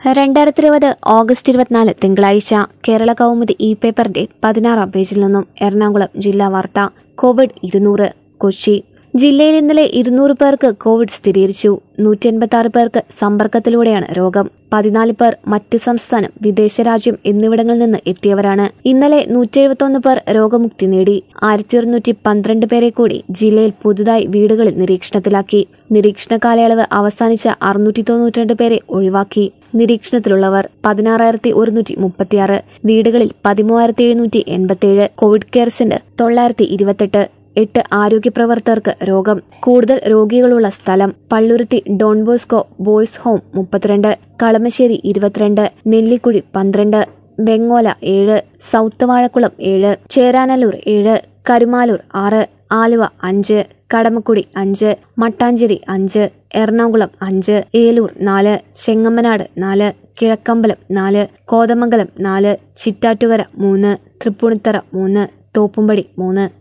രണ്ടായിരത്തി ഇരുപത് ഓഗസ്റ്റ് ഇരുപത്തിനാല് തിങ്കളാഴ്ച കേരള കൗമുദി ഇ പേപ്പറിന്റെ പതിനാറാം പേജിൽ നിന്നും എറണാകുളം ജില്ലാ വാർത്ത കോവിഡ് ഇരുന്നൂറ് കൊച്ചി ജില്ലയിൽ ഇന്നലെ ഇരുന്നൂറ് പേർക്ക് കോവിഡ് സ്ഥിരീകരിച്ചു നൂറ്റി എൺപത്തി ആറ് പേർക്ക് സമ്പർക്കത്തിലൂടെയാണ് രോഗം പതിനാല് പേർ മറ്റ് സംസ്ഥാനം വിദേശ രാജ്യം എന്നിവിടങ്ങളിൽ നിന്ന് എത്തിയവരാണ് ഇന്നലെ നൂറ്റി എഴുപത്തൊന്ന് പേർ രോഗമുക്തി നേടി ആയിരത്തി ഒരുന്നൂറ്റി പന്ത്രണ്ട് പേരെ കൂടി ജില്ലയിൽ പുതുതായി വീടുകളിൽ നിരീക്ഷണത്തിലാക്കി നിരീക്ഷണ കാലയളവ് അവസാനിച്ച അറുന്നൂറ്റി തൊണ്ണൂറ്റിരണ്ട് പേരെ ഒഴിവാക്കി നിരീക്ഷണത്തിലുള്ളവർ പതിനാറായിരത്തി ഒരുന്നൂറ്റി മുപ്പത്തിയാറ് വീടുകളിൽ പതിമൂവായിരത്തി എഴുന്നൂറ്റി എൺപത്തിയേഴ് കോവിഡ് കെയർ സെന്റർ തൊള്ളായിരത്തി ഇരുപത്തെട്ട് എട്ട് ആരോഗ്യ പ്രവർത്തകർക്ക് രോഗം കൂടുതൽ രോഗികളുള്ള സ്ഥലം Palluruthy Don Bosco boys home മുപ്പത്തിരണ്ട് കളമശ്ശേരി ഇരുപത്തിരണ്ട് നെല്ലിക്കുഴി പന്ത്രണ്ട് വെങ്ങോല ഏഴ് സൗത്ത് വാഴക്കുളം ഏഴ് ചേരാനല്ലൂർ ഏഴ് കരുമാലൂർ ആറ് ആലുവ അഞ്ച് കടമക്കുടി അഞ്ച് മട്ടാഞ്ചേരി അഞ്ച് എറണാകുളം അഞ്ച് ഏലൂർ നാല് ചെങ്ങമ്മനാട് നാല് കിഴക്കമ്പലം നാല് കോതമംഗലം നാല് ചിറ്റാറ്റുകര മൂന്ന് തൃപ്പൂണിത്തറ മൂന്ന് തോപ്പുംപടി മൂന്ന്